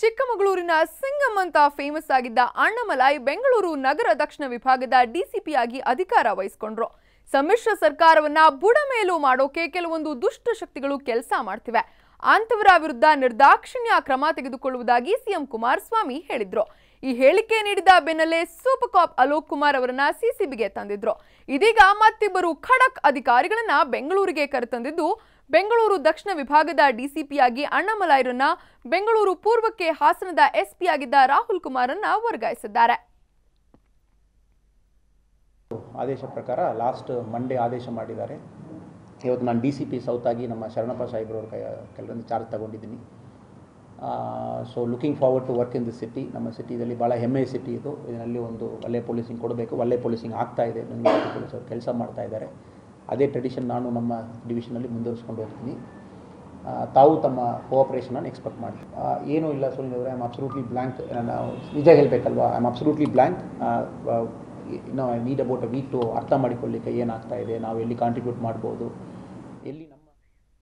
ಚಿಕ್ಕಮಗಳೂರಿನ ಸಿಂಗಂ ಅಂತ ಫೇಮಸ್ ಆಗಿದ್ದ ಅಣ್ಣಮಲೈ ಬೆಂಗಳೂರು ನಗರ ದಕ್ಷಿಣ ವಿಭಾಗದ ಡಿಸಿಪಿ ಆಗಿ ಅಧಿಕಾರ ವಹಿಸಿಕೊಂಡ್ರು ಸಮ್ಮಿಶ್ರ ಸರ್ಕಾರವನ್ನ ಬುಡಮೇಲು ಮಾಡೋಕೆ ಕೆಲವೊಂದು ದುಷ್ಟ ಶಕ್ತಿಗಳು ಕೆಲಸ ಮಾಡ್ತಿವೆ ಅಂತವರ ವಿರುದ್ಧ ನಿರ್ದಾಕ್ಷಿಣ್ಯ ಕ್ರಮ ತೆಗೆದುಕೊಳ್ಳುವುದಾಗಿ ಸಿಎಂ ಕುಮಾರಸ್ವಾಮಿ ಹೇಳಿದ್ರು ಈ ಹೇಳಿಕೆ ನೀಡಿದ ಬೆನ್ನಲ್ಲೇ ಸೂಪರ್ ಕಾಪ್ ಅಲೋಕ್ ಕುಮಾರ್ ಅವರನ್ನ ಸಿಸಿಬಿಗೆ ತಂದಿದ್ರು ಇದೀಗ ಮತ್ತಿಬ್ಬರು ಖಡಕ್ ಅಧಿಕಾರಿಗಳನ್ನ ಬೆಂಗಳೂರಿಗೆ ಕರೆತಂದಿದ್ದು ಬೆಂಗಳೂರು ದಕ್ಷಿಣ ವಿಭಾಗದ ಡಿಸಿಪಿಯಾಗಿ ಅಣ್ಣಮಲೈರನ್ನ ಬೆಂಗಳೂರು ಪೂರ್ವಕ್ಕೆ ಹಾಸನದ ಎಸ್ಪಿ ಆಗಿದ್ದ ರಾಹುಲ್ ಕುಮಾರನ್ನ ವರ್ಗಾಯಿಸಿದ್ದಾರೆ ಆದೇಶ ಪ್ರಕಾರ ಲಾಸ್ಟ್ ಮಂಡೇ ಆದೇಶ ಮಾಡಿದ್ದಾರೆ ಇವತ್ತು ನಾನು ಡಿ ಸಿ ಪಿ ಸೌತ್ ಆಗಿ ನಮ್ಮ ಶರಣಪ್ಪ ಸಾಹೇಬ್ರವ್ರ ಕೈ ಕೆಲವೊಂದು ಚಾರ್ಜ್ ತಗೊಂಡಿದ್ದೀನಿ so looking forward to work in the city ನಮ್ಮ ಸಿಟಿಯಲ್ಲಿ ಭಾಳ ಹೆಮ್ಮೆಯ ಸಿಟಿ ಇದು ಇದರಲ್ಲಿ ಒಂದು ಒಳ್ಳೆ ಪೊಲೀಸಿಂಗ್ ಕೊಡಬೇಕು ಒಳ್ಳೆ ಪೊಲೀಸಿಂಗ್ ಆಗ್ತಾ ಇದೆ ಪೊಲೀಸ್ ಅವರು ಕೆಲಸ ಮಾಡ್ತಾ ಇದ್ದಾರೆ ಅದೇ ಟ್ರೆಡಿಷನ್ ನಾನು ನಮ್ಮ ಡಿವಿಷನಲ್ಲಿ ಮುಂದುವರಿಸ್ಕೊಂಡು ಹೋಗ್ತೀನಿ ಆ, ತಾವು ತಮ್ಮ ಕೋಆಪ್ರೇಷನನ್ನು ಎಕ್ಸ್ಪೆಕ್ಟ್ ಮಾಡಿ ಆ, ಏನೂ ಇಲ್ಲ ಸುನಿಲ್ ಅವರೇ ಐ ಆಮ್ ಅಬ್ಸಲ್ಯೂಟ್ಲಿ ಬ್ಲ್ಯಾಂಕ್ ನಾವು ನಿಜ ಹೇಳಬೇಕಲ್ವಾ ಐ ಆಮ್ ಅಬ್ಸಲ್ಯೂಟ್ಲಿ ಬ್ಲ್ಯಾಂಕ್ ಇನ್ನೂ I need about a week to ಅರ್ಥ ಮಾಡಿಕೊಳ್ಳಿಕ್ಕೆ ಏನಾಗ್ತಾ ಇದೆ ನಾವು ಎಲ್ಲಿ ಕಾಂಟ್ರಿಬ್ಯೂಟ್ ಮಾಡ್ಬೋದು ಎಲ್ಲಿ ನಮ್ಮ